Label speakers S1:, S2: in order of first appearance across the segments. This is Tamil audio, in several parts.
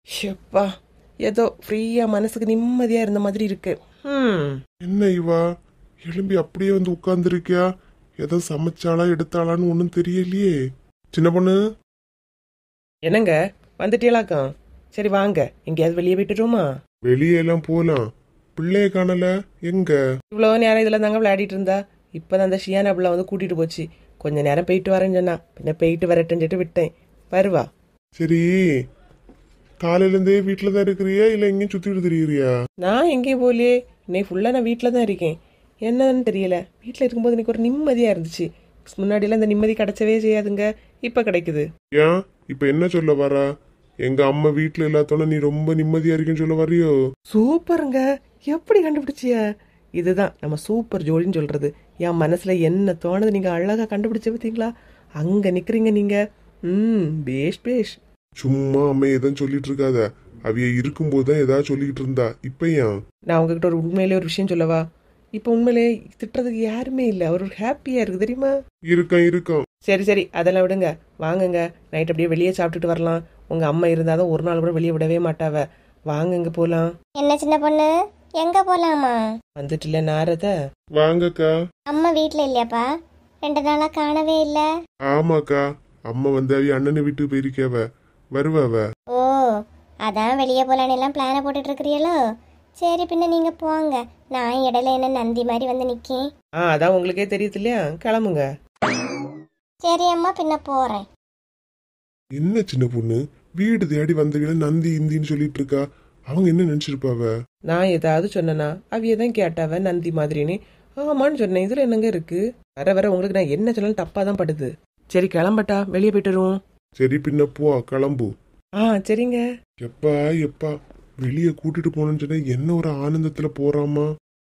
S1: ஷப்பா ஏதோ ஃப்ரீயா மனசுக்கு நிம்மதியா இருந்த மாதிரி இருக்கு ம்
S2: என்ன இவா எழும்பி அப்படியே வந்து உட்கார்ந்துருக்கியா ஏதோ சமைச்சாளா எடுத்தாளான்னு ஒன்றும் தெரியலையே சின்ன பொண்ணு
S1: என்னங்க வந்துட்டீங்களாக்கா சரி வாங்க எங்கேயாவது வெளியே விட்டுருமா
S2: வெளியே எல்லாம் போலாம் பிள்ளைய காணல எங்க
S1: இவ்வளோ நேரம் இதில் தாங்க விளையாடிட்டு இருந்தா இப்போதான் அந்த ஷியானா பிள்ளை வந்து கூட்டிட்டு போச்சு கொஞ்ச நேரம் போயிட்டு வரேன்னு சொன்னா பின்ன போயிட்டு வரட்டுன்னு சொல்லிட்டு விட்டேன் வருவா
S2: சரி காலையில இருந்தே வீட்டுல தான் இருக்கிறியா இல்ல எங்கேயும் சுத்திட்டு திரியிறியா
S1: நான் எங்கேயும் போகலையே இன்னைக்கு ஃபுல்லாக நான் வீட்டில் தான் இருக்கேன் என்னன்னு தெரியல வீட்டில் இருக்கும்போது எனக்கு ஒரு நிம்மதியாக இருந்துச்சு முன்னாடியெல்லாம் இந்த நிம்மதி கிடைச்சவே செய்யாதுங்க இப்போ கிடைக்குது
S2: ஏன் இப்ப என்ன சொல்ல வரா எங்க அம்மா வீட்டுல இல்லாதோட நீ ரொம்ப நிம்மதியா இருக்கேன்னு சொல்ல வரியோ
S1: சூப்பருங்க எப்படி கண்டுபிடிச்சிய இதுதான் நம்ம சூப்பர் ஜோடின்னு சொல்றது என் மனசுல என்ன தோணுது நீங்க அழகா கண்டுபிடிச்சு பார்த்தீங்களா அங்க நிக்கிறீங்க நீங்க ம் பேஷ் பேஷ்
S2: சும்மா அம்மா எதுவும் சொல்லிட்டு இருக்காத அவிய இருக்கும்போது தான் ஏதாவது சொல்லிட்டு இருந்தா இப்ப ஏன்
S1: நான் உங்ககிட்ட ஒரு உண்மையிலே ஒரு விஷயம் சொல்லவா இப்போ உண்மையிலே திட்டுறதுக்கு யாருமே இல்லை அவர் ஒரு ஹாப்பியா இருக்கு தெரியுமா
S2: இருக்கான் இருக்கான்
S1: சரி சரி அதெல்லாம் விடுங்க வாங்குங்க நைட் அப்படியே வெளியே சாப்பிட்டுட்டு வரலாம் உங்க அம்மா இருந்தாதான் ஒரு நாள் கூட வெளியே விடவே மாட்டாவ வாங்குங்க போலாம்
S3: என்ன சின்ன பொண்ணு எங்க போலாமா
S1: வந்துட்டுல நாரத
S2: வாங்கக்கா
S3: அம்மா வீட்ல இல்லையாப்பா ரெண்டு நாளா காணவே இல்ல
S2: ஆமாக்கா அம்மா வந்து அவிய அண்ணனை வீட்டுக்கு போயிருக்கவ வருவாவ
S3: ஓ அதான் வெளியே போலான்னு எல்லாம் பிளானை போட்டுட்டு இருக்கிறீங்களோ சரி பின்ன நீங்க போங்க நான் இடையில என்ன நந்தி மாதிரி வந்து நிக்கேன்
S1: ஆ அதான் உங்களுக்கே தெரியுது இல்லையா கிளம்புங்க
S3: சரி அம்மா பின்ன போறேன்
S2: என்ன சின்ன பொண்ணு வீடு தேடி வந்தவங்கள நந்தி இந்தின்னு சொல்லிட்டு இருக்கா அவங்க என்ன நினைச்சிருப்பாவ
S1: நான் ஏதாவது சொன்னனா அவிய தான் கேட்டாவ நந்தி மாதிரின்னு ஆமான்னு சொன்னேன் இதுல என்னங்க இருக்கு வர வர உங்களுக்கு நான் என்ன சொன்னாலும் தப்பா தான் படுது சரி கிளம்பட்டா வெளியே போயிட்டு வருவோம்
S2: சரி பின்ன போ கிளம்பு
S1: ஆ சரிங்க
S2: எப்பா எப்பா வெளியே கூட்டிட்டு போனேன்னு சொன்னா என்ன ஒரு ஆனந்தத்துல போறாமா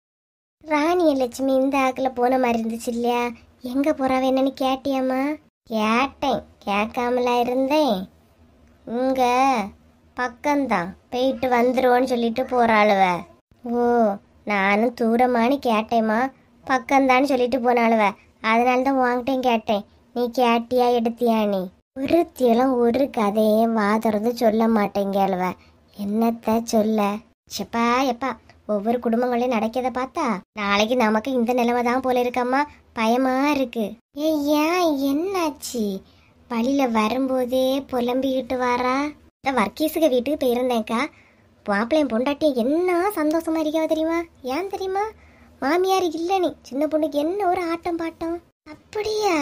S3: ராணிய லட்சுமி இந்த ஆக்குல போன மாதிரி இருந்துச்சு இல்லையா எங்க போறாவ என்னன்னு கேட்டியாம்மா கேட்டேன் கேட்காமலா இருந்தேன் இங்க பக்கம்தான் போயிட்டு வந்துருவோன்னு சொல்லிட்டு போறாளுவ ஓ நானும் தூரமானு கேட்டேம்மா பக்கம்தான்னு சொல்லிட்டு போனாளுவ அதனால தான் உன்கிட்டையும் கேட்டேன் நீ கேட்டியா எடுத்தியா நீ ஒருத்தியெல்லாம் ஒரு கதையும் வாதுறது சொல்ல மாட்டேங்கழுவ என்னத்த சொல்ல செப்பா எப்பா ஒவ்வொரு குடும்பங்களையும் நடக்கிறத பார்த்தா நாளைக்கு நமக்கு இந்த நிலைமை தான் போல இருக்கம்மா பயமா இருக்கு ஏய் ஏன் என்னாச்சு வழியில வரும்போதே புலம்பிக்கிட்டு வாரா இந்த வர்க்கீஸுக்கு வீட்டுக்கு போயிருந்தேன்க்கா மாப்பிள்ளையும் பொண்டாட்டியும் என்ன சந்தோஷமா இருக்காவ தெரியுமா ஏன் தெரியுமா மாமியார் இல்லை நீ சின்ன பொண்ணுக்கு என்ன ஒரு ஆட்டம் பாட்டம் அப்படியா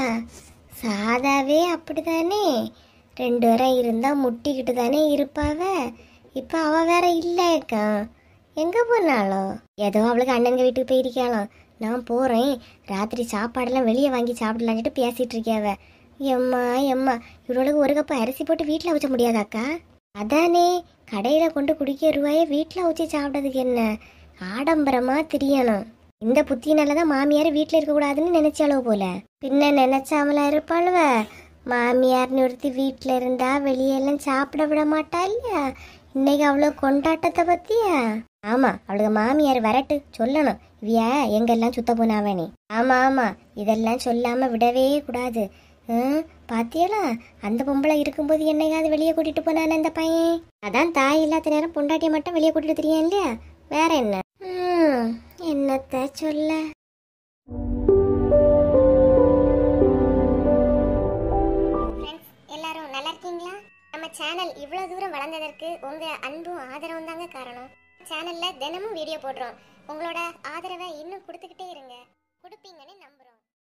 S3: சாதாவே அப்படிதானே ரெண்டு பேரும் இருந்தா முட்டிக்கிட்டு தானே இருப்பாவ இப்ப அவ வேற இல்லக்கா எங்க போனாலும் ஏதோ அவளுக்கு அண்ணனுங்க வீட்டுக்கு போயிருக்காளாம் நான் போறேன் ராத்திரி சாப்பாடெல்லாம் வெளியே வாங்கி சாப்பிடலான்ட்டு பேசிட்டு இருக்கியாவ எம்மா எம்மா இவளுக்கு ஒரு கப்பு அரிசி போட்டு வீட்டில் அவிச்ச முடியாதாக்கா அதானே கடையில கொண்டு குடிக்க ரூபாய வீட்டில் அவிச்சு சாப்பிட்டதுக்கு என்ன ஆடம்பரமா தெரியணும் இந்த புத்தினால தான் மாமியார் வீட்டில் இருக்கக்கூடாதுன்னு நினைச்சாலோ போல பின்ன நினைச்சாமலா இருப்பாளுவ மாமியார் நிறுத்தி வீட்டில் இருந்தா வெளியெல்லாம் சாப்பிட விட மாட்டா இல்லையா இன்னைக்கு அவ்வளோ கொண்டாட்டத்தை பத்தியா ஆமா அவளுக்கு மாமியார் வரட்டு சொல்லணும் இவிய எங்கெல்லாம் சுத்த போனாவனே ஆமா ஆமா இதெல்லாம் சொல்லாம விடவே கூடாது ஹம், பாத்தியலா அந்த பொம்பளை இருக்கும்போது என்னையாவது வெளியே கூட்டிட்டு போனானே அந்த பையன் அதான் தாய் இல்லாத நேரம் பொண்டாட்டியை மட்டும் வெளியே கூட்டிட்டு தெரியும் இல்லையா வேற என்ன ஹம், என்னத்த சொல்ல எல்லாரும் நல்லா இருக்கீங்களா நம்ம சேனல் இவ்வளவு தூரம் வளர்ந்ததற்கு உங்க அன்பும் ஆதரவும் தாங்க காரணம் சேனல்ல தினமும் வீடியோ போடுறோம் உங்களோட ஆதரவை இன்னும் கொடுத்துக்கிட்டே இருங்க கொடுப்பீங்கன்னு நம்புறேன்